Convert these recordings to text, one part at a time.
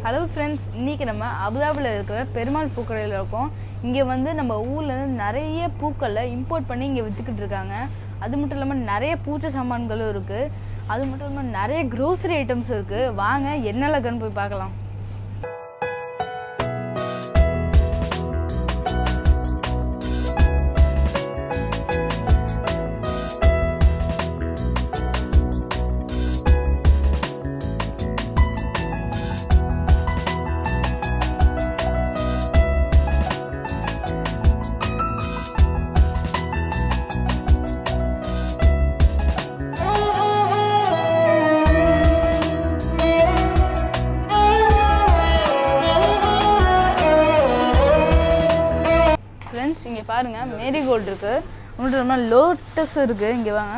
hello friends இன்றைக்கி நம்ம அபுதாபியில் இருக்கிற பெருமாள் பூக்கடையில் இருக்கோம் இங்கே வந்து நம்ம ஊர்லேருந்து நிறைய பூக்களை இம்போர்ட் பண்ணி இங்கே விற்றுக்கிட்டு இருக்காங்க அது மட்டும் இல்லாமல் நிறைய பூச்சை சாமான்களும் இருக்குது அது மட்டும் இல்லாமல் நிறைய க்ரோசரி ஐட்டம்ஸ் இருக்குது வாங்க என்ன லக்குன்னு போய் பார்க்கலாம் ஃப்ரெண்ட்ஸ் இங்கே பாருங்கள் மேரிகோல்டு இருக்குது மட்டும் இல்லாமல் லோட்டஸ் இருக்குது இங்கே வாங்க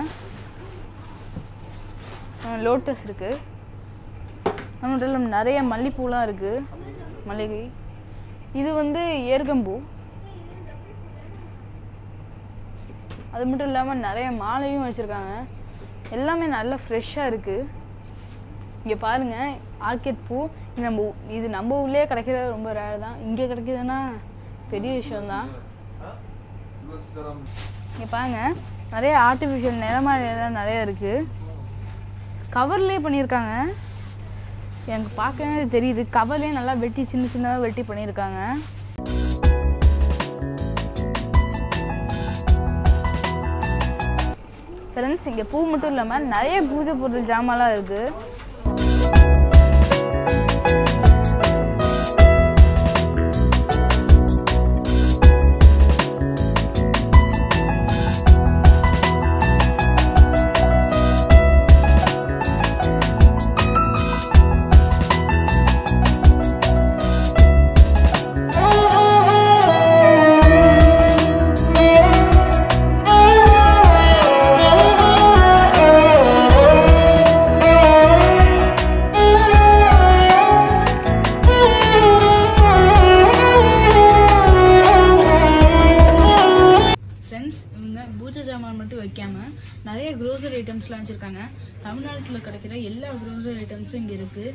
லோட்டஸ் இருக்குது அது மட்டும் இல்லாமல் நிறைய மல்லிப்பூலாம் இருக்குது மல்லிகை இது வந்து ஏர்கம்பூ அது மட்டும் இல்லாமல் நிறைய மாலையும் வச்சுருக்காங்க எல்லாமே நல்லா ஃப்ரெஷ்ஷாக இருக்குது இங்கே பாருங்கள் ஆர்கிட் பூ இது நம்ம ஊ- இது நம்ம ஊர்லேயே கிடைக்கிறது ரொம்ப ரேர் தான் இங்கே கிடைக்குதுன்னா பெரிய விஷயம்தான் இங்கே பாருங்க நிறைய ஆர்டிஃபிஷியல் நிறமாலையெல்லாம் நிறைய இருக்குது கவர்லேயே பண்ணியிருக்காங்க எனக்கு பார்க்கவே தெரியுது கவர்லேயே நல்லா வெட்டி சின்ன சின்னதாக வெட்டி பண்ணியிருக்காங்க ஃப்ரெண்ட்ஸ் இங்கே பூ மட்டும் இல்லாமல் நிறைய பூஜை பொருள் ஜாமான்லாம் இருக்குது ஃப்ரெண்ட்ஸ் இவங்க பூஜை ஜாமான் மட்டும் வைக்காம நிறைய க்ரோசரி ஐட்டம்ஸ்லாம் வச்சுருக்காங்க தமிழ்நாட்டில் கிடைக்கிற எல்லா க்ரோசரி ஐட்டம்ஸும் இங்கே இருக்குது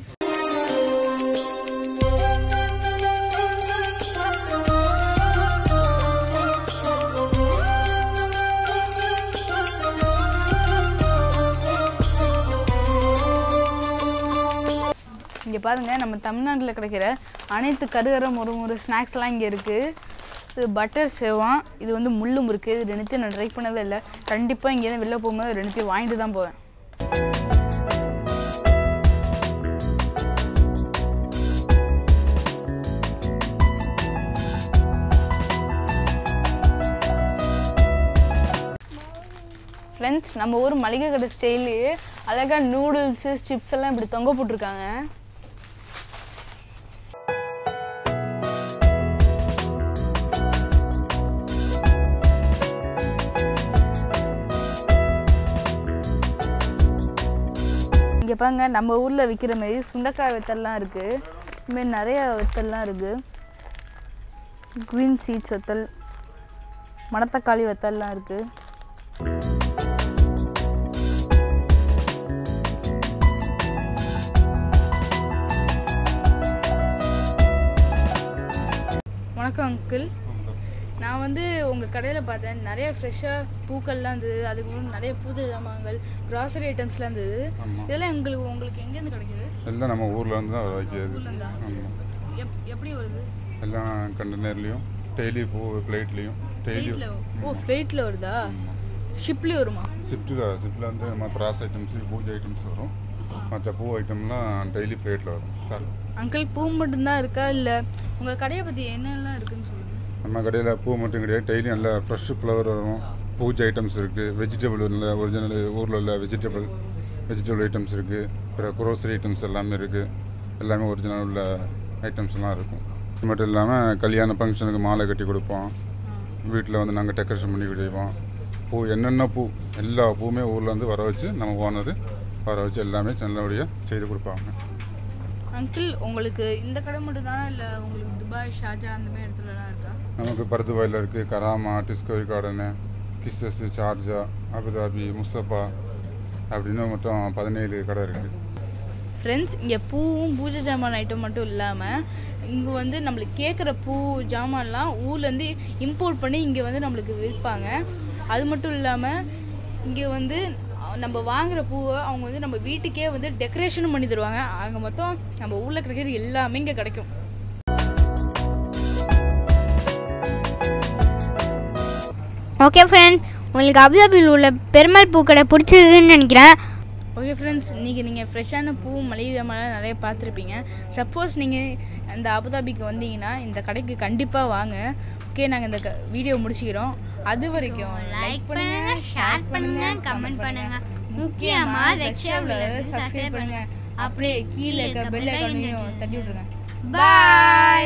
இங்கே பாருங்கள் நம்ம தமிழ்நாட்டில் கிடைக்கிற அனைத்து கருகர முறுமுறு ஸ்நாக்ஸ்லாம் இங்கே இருக்குது இது பட்டர் சேவான் இது வந்து முள்ளு முறுக்கு இது ரெண்டுத்தையும் நான் ட்ரை பண்ணதே இல்லை கண்டிப்பாக இங்கேருந்து வெளில போகும்போது ரெண்டுத்தையும் வாங்கிட்டு தான் போவேன் ஃப்ரெண்ட்ஸ் நம்ம ஊர் மளிகை கடை ஸ்டைல்லையே அழகாக நூடுல்ஸு சிப்ஸ் எல்லாம் இப்படி தொங்க போட்டிருக்காங்க இங்கே பாருங்க நம்ம ஊரில் விற்கிற மாதிரி சுண்டைக்காய் வெத்தல்லாம் இருக்குது இதுமாரி நிறைய வெத்தல்லாம் இருக்குது க்ரீன் சீட்ஸ் வத்தல் மணத்தக்காளி வத்தல்லாம் இருக்குது வணக்கம் அங்கிள் நான் வந்து உங்கள் கடையில் பார்த்தேன் நிறைய ஃப்ரெஷ்ஷாக பூக்கள்லாம் இருந்தது அதுக்கு முன்னாடி நிறைய பூஜை ஜாமான்கள் க்ராசரி ஐட்டம்ஸ்லாம் இருந்தது ஆமாம் இதெல்லாம் உங்களுக்கு உங்களுக்கு எங்கேருந்து கிடைக்குது எல்லாம் நம்ம ஊரில் இருந்து தான் வர வைக்கிறது ஊர்லேருந்தா ஆமாம் எப் எப்படி வருது எல்லாம் கண்டெய்னர்லேயும் டெய்லி பூ பிளேட்லேயும் டெய்லியும் ஃப்ளைட்டில் ஓ ஃப்ளைட்டில் வருதா ஷிப்லேயும் வருமா ஷிஃப்ட்டில் ஷிஃப்ட்டில் வந்து நம்ம ப்ராஸ் ஐட்டம்ஸ் பூஜை ஐட்டம்ஸ் வரும் மற்ற பூ ஐட்டம்லாம் டெய்லி பிளேட்டில் வரும் கார் அங்கிள் பூ மட்டும்தான் இருக்கா இல்லை உங்கள் கடையை பற்றி என்னெல்லாம் இருக்குன்னு சொல்லுங்கள் நம்ம கடையில் பூ மட்டும் கிடையாது டெய்லி நல்ல ஃப்ரெஷ் ஃப்ளவர் வரும் பூஜை ஐட்டம்ஸ் இருக்குது வெஜிடபிள் உள்ள ஒரிஜினல் ஊரில் உள்ள வெஜிடபிள் வெஜிடபிள் ஐட்டம்ஸ் இருக்குது அப்புறம் குரோசரி ஐட்டம்ஸ் எல்லாமே இருக்குது எல்லாமே ஒரிஜினல் உள்ள ஐட்டம்ஸ்லாம் இருக்கும் இது மட்டும் இல்லாமல் கல்யாண ஃபங்க்ஷனுக்கு மாலை கட்டி கொடுப்போம் வீட்டில் வந்து நாங்கள் டெக்கரேஷன் பண்ணி கொடுப்போம் பூ என்னென்ன பூ எல்லா பூவுமே ஊர்லேருந்து வர வச்சு நம்ம ஓனர் வர வச்சு எல்லாமே நல்லபடியாக செய்து கொடுப்பாங்க அங்கிள் உங்களுக்கு இந்த கடை மட்டும் தானே இல்லை உங்களுக்கு துபாய் ஷாஜா அந்த மாதிரி இடத்துலலாம் இருக்கா நமக்கு பருத்துவாயில் இருக்குது Karama discovery garden Qusais Sharjah Abu Dhabi Mustafa அப்படின்னு மொத்தம் பதினேழு கடை இருக்குது ஃப்ரெண்ட்ஸ் இங்கே பூவும் பூஜை ஜாமான் ஐட்டம் மட்டும் இல்லாமல் இங்கே வந்து நம்மளுக்கு கேட்குற பூ ஜாமான்லாம் ஊர்லேருந்து இம்போர்ட் பண்ணி இங்கே வந்து நம்மளுக்கு விற்பாங்க அது மட்டும் இல்லாமல் இங்கே வந்து நம்ம வாங்குற பூவை அவங்க வந்து நம்ம வீட்டுக்கே வந்து டெக்கரேஷனும் பண்ணி தருவாங்க அங்கே மொத்தம் நம்ம ஊரில் கிடைக்கிறது எல்லாமே இங்கே கிடைக்கும் ஓகே ஃப்ரெண்ட்ஸ் உங்களுக்கு அபுதாபியில் உள்ள பெருமாள் பூக்கடை பிடிச்சதுன்னு நினைக்கிறேன் ஓகே ஃப்ரெண்ட்ஸ் இன்றைக்கி நீங்கள் ஃப்ரெஷ்ஷான பூ மளிகை ஜாமான்லாம் நிறைய பார்த்துருப்பீங்க சப்போஸ் நீங்கள் இந்த அபுதாபிக்கு வந்தீங்கன்னா இந்த கடைக்கு கண்டிப்பாக வாங்க ஓகே நாங்கள் இந்த வீடியோ முடிச்சுக்கிறோம் அது வரைக்கும் லைக் பண்ணுங்க ஷேர் பண்ணுங்க கமெண்ட் பண்ணுங்க முக்கியமா செக்ஷனில் சப்ஸ்கிரைப் பண்ணுங்க அப்படியே கீழே இருக்க பெல் ஐக்கானையும் தட்டி விட்ருங்க பாய்